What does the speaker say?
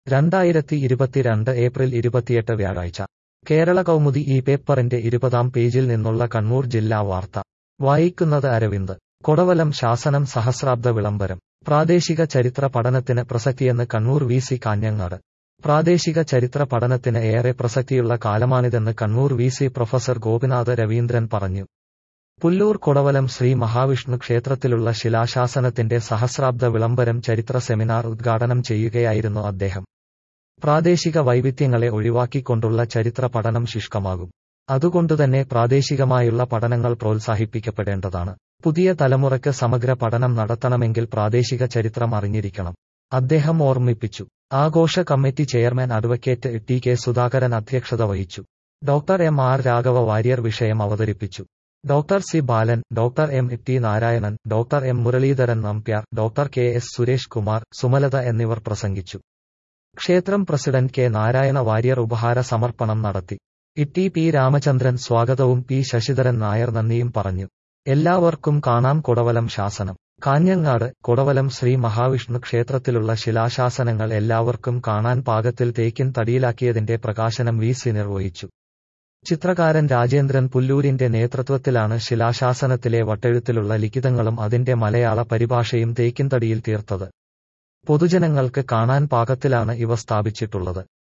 രണ്ടായിരത്തി ഇരുപത്തിരണ്ട് ഏപ്രിൽ ഇരുപത്തിയെട്ട് വ്യാഴാഴ്ച കേരള കൗമുദി ഈ പേപ്പറിന്റെ ഇരുപതാം പേജിൽ നിന്നുള്ള കണ്ണൂർ ജില്ലാ വാർത്ത വായിക്കുന്നത് അരവിന്ദ് കൊടവലം ശാസനം സഹസ്രാബ്ദ വിളംബരം പ്രാദേശിക ചരിത്ര പഠനത്തിന് പ്രസക്തിയെന്ന് കണ്ണൂർ വി സി കാഞ്ഞങ്ങാട് പ്രാദേശിക ചരിത്ര പഠനത്തിന് ഏറെ പ്രസക്തിയുള്ള കാലമാണിതെന്ന് Kannur V C professor Gopinath Raveendran പറഞ്ഞു പുല്ലൂർ കൊടവലം ശ്രീ മഹാവിഷ്ണു ക്ഷേത്രത്തിലുള്ള ശിലാശാസനത്തിന്റെ സഹസ്രാബ്ദ വിളംബരം ചരിത്ര സെമിനാർ ഉദ്ഘാടനം ചെയ്യുകയായിരുന്നു അദ്ദേഹം പ്രാദേശിക വൈവിധ്യങ്ങളെ ഒഴിവാക്കിക്കൊണ്ടുള്ള ചരിത്ര പഠനം ശുഷ്കമാകും അതുകൊണ്ടുതന്നെ പ്രാദേശികമായുള്ള പഠനങ്ങൾ പ്രോത്സാഹിപ്പിക്കപ്പെടേണ്ടതാണ് പുതിയ തലമുറയ്ക്ക് സമഗ്ര പഠനം നടത്തണമെങ്കിൽ പ്രാദേശിക ചരിത്രം അറിഞ്ഞിരിക്കണം അദ്ദേഹം ഓർമ്മിപ്പിച്ചു ആഘോഷ committee chairman advocate T K Sudhakaran അധ്യക്ഷത വഹിച്ചു doctor M R Raghava Warrier വിഷയം അവതരിപ്പിച്ചു doctor C Balan doctor M T Narayanan doctor M Muraleedharan Nambiar doctor K S Suresh Kumar Sumalatha എന്നിവർ പ്രസംഗിച്ചു ക്ഷേത്രം പ്രസിഡന്റ് കെ നാരായണ വാര്യർ ഉപഹാര സമർപ്പണം നടത്തി ഇട്ടി പി രാമചന്ദ്രൻ സ്വാഗതവും പി ശശിധരൻ നായർ നന്ദിയും പറഞ്ഞു എല്ലാവർക്കും കാണാം കൊടവലം ശാസനം കാഞ്ഞങ്ങാട് കൊടവലം ശ്രീ മഹാവിഷ്ണു ക്ഷേത്രത്തിലുള്ള ശിലാശാസനങ്ങൾ എല്ലാവർക്കും കാണാൻ പാകത്തിൽ തേക്കിൻ തടിയിലാക്കിയതിന്റെ പ്രകാശനം വി സി നിർവഹിച്ചു ചിത്രകാരൻ രാജേന്ദ്രൻ പുല്ലൂരിന്റെ നേതൃത്വത്തിലാണ് ശിലാശാസനത്തിലെ വട്ടെഴുത്തിലുള്ള ലിഖിതങ്ങളും അതിന്റെ മലയാള പരിഭാഷയും തേക്കിൻതടിയിൽ തീർത്തത് പൊതുജനങ്ങൾക്ക് കാണാൻ പാകത്തിലാണ് ഇവ സ്ഥാപിച്ചിട്ടുള്ളത്